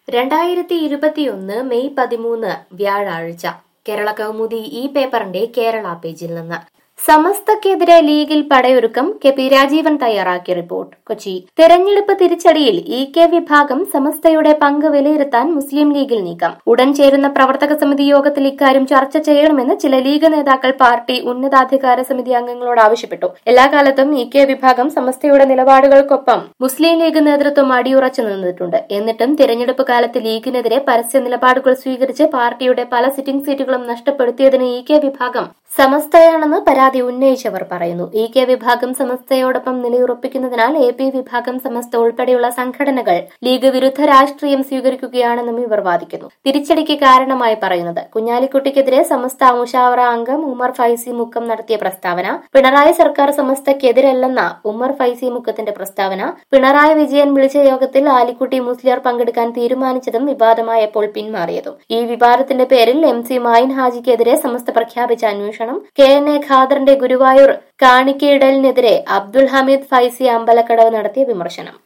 രണ്ടായിരത്തി ഇരുപത്തിയൊന്ന് മെയ് പതിമൂന്ന് വ്യാഴാഴ്ച കേരള കൗമുദി ഈ പേപ്പറിന്റെ കേരള പേജിൽ നിന്ന് സമസ്തക്കെതിരെ ലീഗിൽ പടയൊരുക്കം കെ പി രാജീവൻ തയ്യാറാക്കിയ റിപ്പോർട്ട് കൊച്ചി തെരഞ്ഞെടുപ്പ് തിരിച്ചടിയിൽ ഇ കെ വിഭാഗം സമസ്തയുടെ പങ്ക് വിലയിരുത്താൻ മുസ്ലിം ലീഗിൽ നീക്കം ഉടൻ ചേരുന്ന പ്രവർത്തക സമിതി യോഗത്തിൽ ഇക്കാര്യം ചർച്ച ചെയ്യണമെന്ന് ചില ലീഗ് നേതാക്കൾ പാർട്ടി ഉന്നതാധികാര സമിതി അംഗങ്ങളോട് ആവശ്യപ്പെട്ടു എല്ലാ കാലത്തും ഇ കെ വിഭാഗം സമസ്തയുടെ നിലപാടുകൾക്കൊപ്പം മുസ്ലിം ലീഗ് നേതൃത്വം അടിയുറച്ചു നിന്നിട്ടുണ്ട് എന്നിട്ടും തിരഞ്ഞെടുപ്പ് കാലത്ത് ലീഗിനെതിരെ പരസ്യ നിലപാടുകൾ സ്വീകരിച്ച് പാർട്ടിയുടെ പല സിറ്റിംഗ് സീറ്റുകളും നഷ്ടപ്പെടുത്തിയതിന് ഇ കെ വിഭാഗം സമസ്തയാണെന്ന് പരാതി ഉന്നയിച്ചവർ പറയുന്നു ഇ കെ വിഭാഗം സമസ്തയോടൊപ്പം നിലയുറപ്പിക്കുന്നതിനാൽ എ പി വിഭാഗം സമസ്ത ഉൾപ്പെടെയുള്ള സംഘടനകൾ ലീഗ് വിരുദ്ധ രാഷ്ട്രീയം സ്വീകരിക്കുകയാണെന്നും ഇവർ വാദിക്കുന്നു തിരിച്ചടിക്ക് കാരണമായി പറയുന്നത് കുഞ്ഞാലിക്കുട്ടിക്കെതിരെ സമസ്ത മുഷാവറ അംഗം ഉമർ ഫൈസി മുക്കം നടത്തിയ പ്രസ്താവന പിണറായി സർക്കാർ സമസ്തക്കെതിരല്ലെന്ന ഉമർ ഫൈസി മുക്കത്തിന്റെ പ്രസ്താവന പിണറായി വിജയൻ വിളിച്ച യോഗത്തിൽ ആലിക്കുട്ടി മുസ്ലിയർ പങ്കെടുക്കാൻ തീരുമാനിച്ചതും വിവാദമായപ്പോൾ പിന്മാറിയതും ഈ വിവാദത്തിന്റെ പേരിൽ എം സി മായിൻ ഹാജിക്കെതിരെ സമസ്ത പ്രഖ്യാപിച്ച അന്വേഷണം കെ എൻ എ ഖാദറിന്റെ ഗുരുവായൂർ കാണിക്കയിടലിനെതിരെ അബ്ദുൽ ഹമീദ് ഫൈസി അമ്പലക്കടവ് നടത്തിയ വിമർശനം